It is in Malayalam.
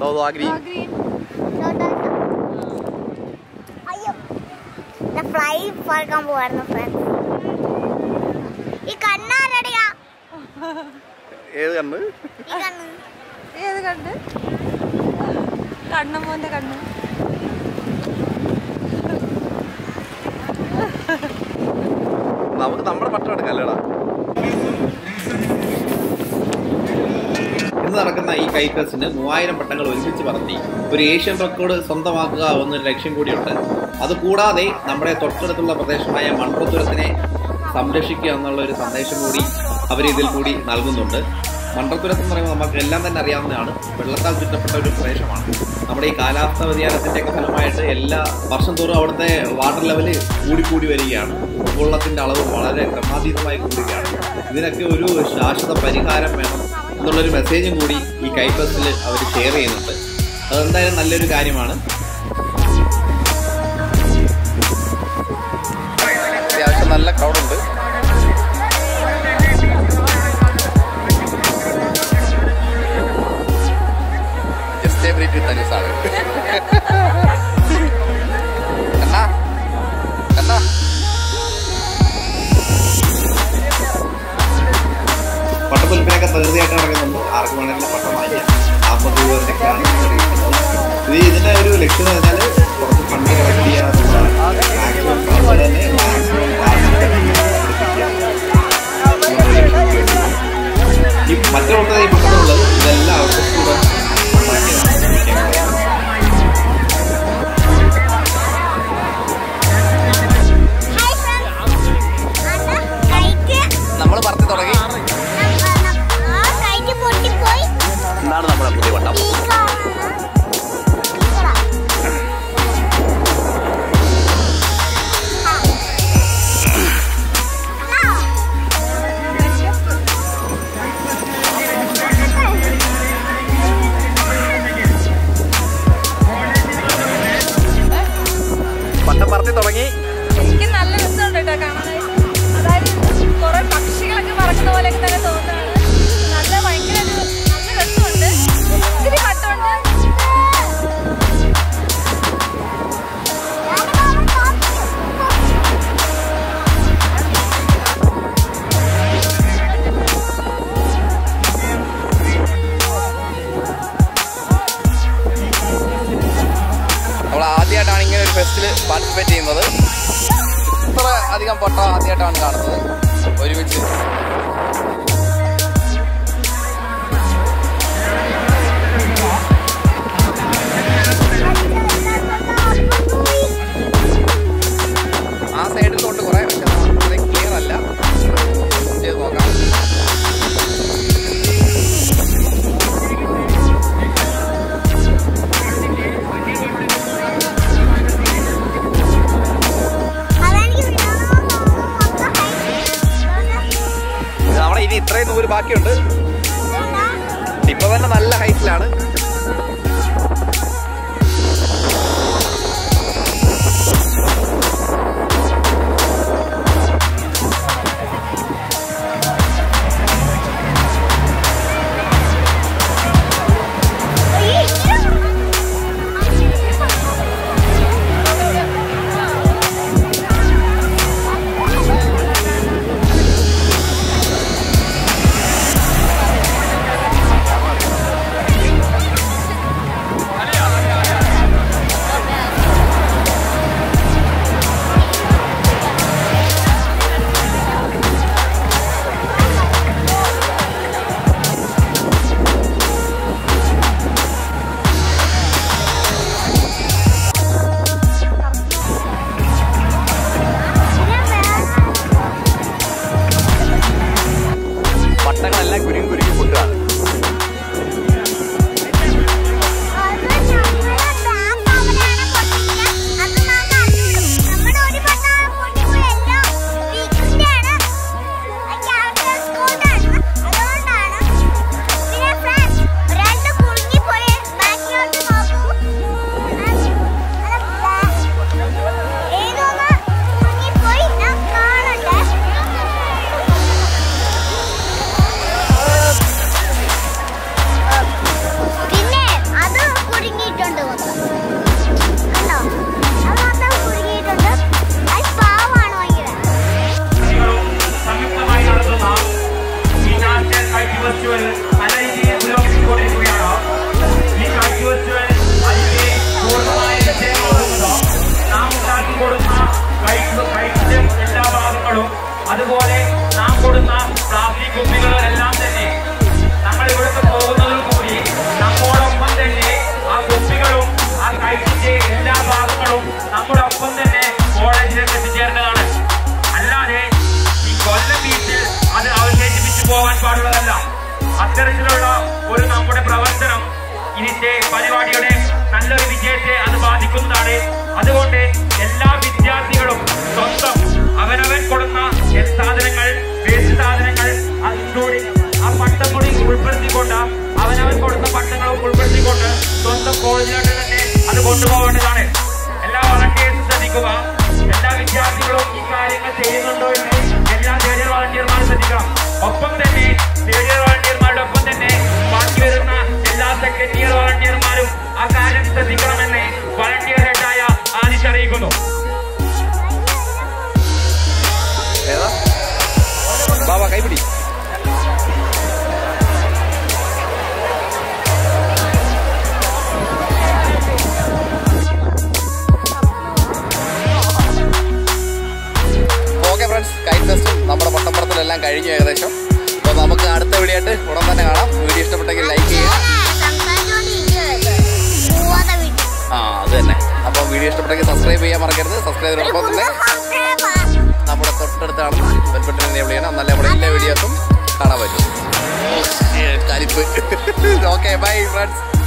അതോ ആ ഗ്രീൻ ഗ്രീൻ അയ്യോ ഫ്ലൈ പറക്കാൻ പോവായിരുന്നു ഫ്രണ്ട്സ് ഈ കണ്ണാരടിയാ ഏത് കണ്ണ് ഈ കണ്ണ് ഏത് കണ്ണ് കണ്ണമ്മോന്റെ കണ്ണ് നമുക്ക് നമ്മുടെ പട്ടം എടുക്കാം അല്ലേടാ ഇന്ന് നടക്കുന്ന ഈ കൈക്കസിന് മൂവായിരം പട്ടങ്ങൾ ഒരുമിച്ച് പറത്തി ഒരു ഏഷ്യൻ റെക്കോർഡ് സ്വന്തമാക്കുക എന്നൊരു ലക്ഷ്യം കൂടിയുണ്ട് അതുകൂടാതെ നമ്മുടെ തൊട്ടടുത്തുള്ള പ്രദേശമായ മൺട്രത്തുരത്തിനെ സംരക്ഷിക്കുക എന്നുള്ള ഒരു സന്ദേശം കൂടി അവർ ഇതിൽ കൂടി നൽകുന്നുണ്ട് മൺട്രത്തുരത്ത് എന്ന് പറയുമ്പോൾ നമുക്ക് എല്ലാം തന്നെ അറിയാവുന്നതാണ് വെള്ളത്താൽ ചുറ്റപ്പെട്ട ഒരു പ്രദേശമാണ് നമ്മുടെ ഈ കാലാവസ്ഥ വ്യതിയാനത്തിന്റെ ഒക്കെ ഫലമായിട്ട് എല്ലാ വർഷം തോറും അവിടുത്തെ വാട്ടർ ലെവല് കൂടിക്കൂടി വരികയാണ് ഉപ്പുവെള്ളത്തിന്റെ അളവ് വളരെ ക്രമാതീതമായി കൂടുകയാണ് ഇതിനൊക്കെ ഒരു ശാശ്വത പരിഹാരം വേണം എന്നുള്ളൊരു മെസ്സേജും കൂടി ഈ കൈപ്പസിൽ അവർ ഷെയർ ചെയ്യുന്നുണ്ട് അതെന്തായാലും നല്ലൊരു കാര്യമാണ് അത്യാവശ്യം നല്ല ക്രൗഡുണ്ട് ജസ്റ്റ് എവറി തനുസാണ് എന്നാ എന്നാ പട്ടപ്പുൽപ്പിനൊക്കെ തീർച്ചയായിട്ടും നടക്കുന്നുണ്ട് ആർക്ക് വേണമെങ്കിലും പട്ടം വാങ്ങിക്കാം നാൽപ്പത് രൂപയൊക്കെയാണ് ഇത് ഇതിന്റെ ഒരു ലക്ഷ്യം എന്ന് പറഞ്ഞാൽ കുറച്ച് ഫണ്ട് കളക്ട് ചെയ്യുക എന്നുള്ളതാണ് മാക്സിമം അതുപോലെ തന്നെ മാക്സിമം ഈ മറ്റുള്ള ഈ പട്ടണമുള്ളത് ഇതെല്ലാം അവർക്ക് കൂടെ ഹായ് ഫ്രണ്ട്സ് കൈറ്റ് നമ്മൾ പറത്തി തുടങ്ങി ആ കൈറ്റ് പൊട്ടിപ്പോയി എന്താണ് നമ്മുടെ പുതിയ പട്ടം ഈ കാണുന്ന ഇതാ. ആ. പട്ടം പറത്തി തുടങ്ങി എനിക്ക് നല്ല രസമുണ്ട് കേട്ടോ കാണാനായിട്ട് അതായത് കുറെ പക്ഷികളൊക്കെ പറക്കുന്ന പോലെയൊക്കെ തന്നെ തോന്നുന്നതാണ് നല്ല ഭയങ്കര ഒരു നല്ല രസമുണ്ട് ഒത്തിരി കട്ടുണ്ട് നമ്മൾ ആദ്യമായിട്ടാണ് ഇങ്ങനെ ഒരു ഫെസ്റ്റിൽ പാർട്ടിസിപ്പേറ്റ് ചെയ്യുന്നത് ഇത്ര അധികം പട്ടം ആദ്യമായിട്ടാണ് കാണുന്നത് ഒരുമിച്ച് ആ സൈഡിൽ തൊട്ട് കുറേ പക്ഷെ ക്ലിയർ അല്ല ചെയ്ത് നോക്കാം അതെനിക്ക് വിടണമെന്ന് മൊത്തം നമ്മുടെ ഇനി ഇത്രയും ദൂരം ബാക്കിയുണ്ട് ഇപ്പൊ തന്നെ നല്ല ഹൈറ്റിലാണ് ആ അതുപോലെ നാം കൊടുക്കുന്ന പ്ലാസ്റ്റിക് കുപ്പികൾ എല്ലാം തന്നെ നമ്മൾ ഇവിടുത്തെ പോകുന്നതിൽ കൂടി നമ്മോടൊപ്പം തന്നെ ആ കുപ്പികളും ആ കൈറ്റിന്റെ എല്ലാ ഭാഗങ്ങളും നമ്മുടെ ഒപ്പം തന്നെ കോളേജിലേക്ക് എത്തിച്ചേരേണ്ടതാണ് അല്ലാതെ ഈ കൊല്ലം ബീച്ചിൽ അത് അവശേഷിപ്പിച്ചു പോകാൻ പാടുള്ളതല്ല അത്തരത്തിലുള്ള ഒരു നമ്മുടെ പ്രവർത്തനം ഇതിന്റെ പരിപാടിയുടെ നല്ലൊരു വിജയത്തെ അത് ബാധിക്കുന്നതാണ് അതുകൊണ്ട് എല്ലാ വിദ്യാർത്ഥികളും സ്വന്തം അവനവൻ കൊടുക്കുന്ന എ- സാധനങ്ങൾ വേസ്റ്റ് സാധനങ്ങൾ ഇൻക്ലൂഡിംഗ് ആ പട്ടം കൂടി ഉൾപ്പെടുത്തിക്കൊണ്ട് അവനവൻ കൊടുത്ത പട്ടങ്ങളും ഉൾപ്പെടുത്തിക്കൊണ്ട് സ്വന്തം കോളേജിലോട്ട് തന്നെ അത് കൊണ്ടുപോകേണ്ടതാണ് എല്ലാ വളണ്ടിയേഴ്സും ശ്രദ്ധിക്കുക എല്ലാ വിദ്യാർത്ഥികളും ഈ കാര്യങ്ങൾ ചെയ്യുന്നുണ്ടോ എന്ന് എല്ലാ സീനിയർ വളണ്ടിയർമാരും ശ്രദ്ധിക്കണം ഒപ്പം തന്നെ സീനിയർ വളണ്ടിയർമാരുടെ ഒപ്പം തന്നെ ബാക്കി വരുന്ന എല്ലാ സെക്കൻഡ് ഇയർ വളണ്ടിയർമാരും ആ കാര്യം ശ്രദ്ധിക്കണമെന്ന് വളണ്ടിയർ ഹെഡായ ആദിശ് അറിയിക്കുന്നു ഏതാ ബാബാ കൈപിടി ഓക്കെ ഫ്രണ്ട്സ് കൈറ്റ് ടെസ്റ്റും നമ്മുടെ പട്ടപ്പുറത്തിലെല്ലാം കഴിഞ്ഞു ഏകദേശം അപ്പോൾ നമുക്ക് അടുത്ത വീഡിയോ ആയിട്ട് ഉടൻ തന്നെ കാണാം വീഡിയോ ഇഷ്ടപ്പെട്ടെങ്കിൽ ലൈക്ക് ചെയ്യുക സംസാരിച്ചോണ്ടിരിക്കുന്നത് പോവാതെ വീട്ടിൽ ആ അത് തന്നെ അപ്പോൾ വീഡിയോ ഇഷ്ടപ്പെട്ടെങ്കിൽ സബ്സ്ക്രൈബ് ചെയ്യാൻ മറക്കരുത് സബ്സ്ക്രൈബിനൊപ്പം തന്നെ നമ്മുടെ തൊട്ടടുത്ത് കാണുന്ന ബെൽബട്ടൺ എനേബിൾ ചെയ്യണം എന്നാലേ നമ്മുടെ എല്ലാ വീഡിയോസും കാണാൻ പറ്റും കരിപ്പ് ഓക്കെ ബൈ ഫ്രണ്ട്സ്